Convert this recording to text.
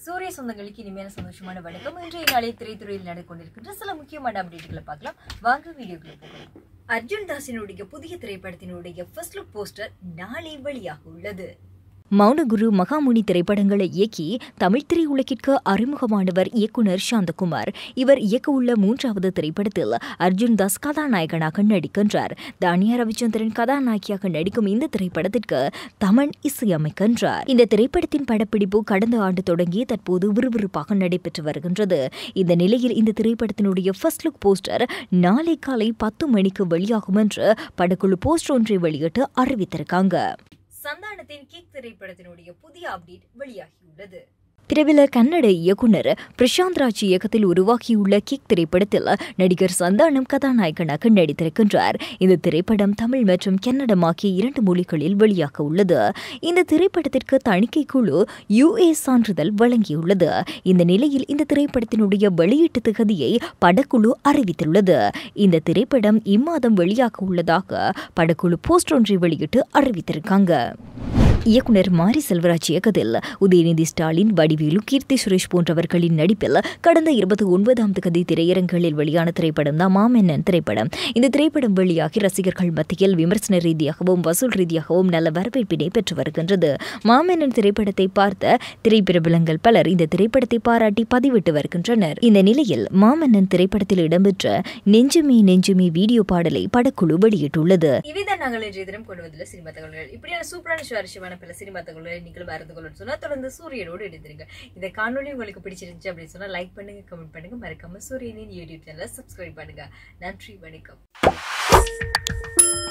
சூரிய சொந்தங்களுக்கு இனிமையான சந்தோஷமான வணக்கம் இன்றைய நாளைய திரைத்துறையில் நடந்து கொண்டிருக்கின்ற சில முக்கியமான அப்டேட்டுகளை பார்க்கலாம் வாங்க வீடியோக்குள்ள போகலாம் அர்ஜுன் தாஸினுடைய புதிய திரைப்படத்தினுடைய ஃபர்ஸ்ட் லுக் போஸ்டர் நாளை வெளியாக உள்ளது மௌனகுரு மகாமுனி திரைப்படங்களை இயக்கி தமிழ் திரையுலகிற்கு அறிமுகமானவர் இயக்குனர் சாந்தகுமார் இவர் இயக்கவுள்ள மூன்றாவது திரைப்படத்தில் அர்ஜுன் தாஸ் கதாநாயகனாக நடிக்கின்றார் தானியா ரவிச்சந்திரன் கதாநாயகியாக நடிக்கும் இந்த திரைப்படத்திற்கு தமன் இசையமைக்கின்றார் இந்த திரைப்படத்தின் படப்பிடிப்பு கடந்த ஆண்டு தொடங்கி தற்போது விறுவிறுப்பாக நடைபெற்று வருகின்றது இந்த நிலையில் இந்த திரைப்படத்தினுடைய ஃபர்ஸ்ட் லுக் போஸ்டர் நாளை காலை பத்து மணிக்கு வெளியாகும் என்று படக்குழு போஸ்டர் ஒன்றை வெளியிட்டு அறிவித்திருக்காங்க சந்தானத்தின் கிக் திரைப்படத்தினுடைய புதிய அப்டேட் வெளியாகியுள்ளது பிரபல கன்னட இயக்குனர் பிரசாந்த் ராஜ் இயக்கத்தில் உருவாகியுள்ள கிக் திரைப்படத்தில் நடிகர் சந்தானம் கதாநாயகனாக நடித்திருக்கின்றார் இந்த திரைப்படம் தமிழ் மற்றும் கன்னடம் ஆகிய இரண்டு மொழிகளில் வெளியாக உள்ளது இந்த திரைப்படத்திற்கு தணிக்கை குழு யுஏ சான்றிதழ் வழங்கியுள்ளது இந்த நிலையில் இந்த திரைப்படத்தினுடைய வெளியீட்டு திகதியை படக்குழு அறிவித்துள்ளது இந்த திரைப்படம் இம்மாதம் வெளியாக உள்ளதாக படக்குழு போஸ்டர் ஒன்றை வெளியிட்டு அறிவித்திருக்காங்க இயக்குனர் மாரி செல்வராஜ் இயக்கத்தில் உதயநிதி ஸ்டாலின் வடிவேலு கீர்த்தி சுரேஷ் போன்றவர்களின் நடிப்பில் கடந்த இருபத்தி ஒன்பதாம் தேதி திரையரங்குகளில் வெளியான திரைப்படம் தான் மாமென்னன் திரைப்படம் இந்த திரைப்படம் வெளியாகி ரசிகர்கள் மத்தியில் விமர்சன ரீதியாகவும் வசூல் ரீதியாகவும் நல்ல வரவேற்பினை பெற்று வருகின்றது மாமென்னன் திரைப்படத்தை பார்த்த திரைப்பிரபலங்கள் பலர் இந்த திரைப்படத்தை பாராட்டி பதிவிட்டு வருகின்றனர் இந்த நிலையில் மாமன்னன் திரைப்படத்தில் இடம்பெற்ற நெஞ்சுமே நெஞ்சுமே வீடியோ பாடலை படக்குழு வெளியிட்டுள்ளது இவைதான் நாங்கள் இன்றைய தினம் கொண்டு வந்துள்ள சினிமா தகவல்கள் இப்படியான சூப்பரான சுவாரஸ்யமான பல சினிமா தகவல்களை நீங்கள் அறிந்து கொள்ளணும்னு சொன்னா தொடர்ந்து சூரியனோடு இணைந்திருங்க இந்த காணொலி உங்களுக்கு பிடிச்சிருந்துச்சு அப்படின்னு சொன்னா லைக் பண்ணுங்க கமெண்ட் பண்ணுங்க மறக்காம சூரியனின் யூடியூப் சேனலை சப்ஸ்கிரைப் பண்ணுங்க நன்றி வணக்கம்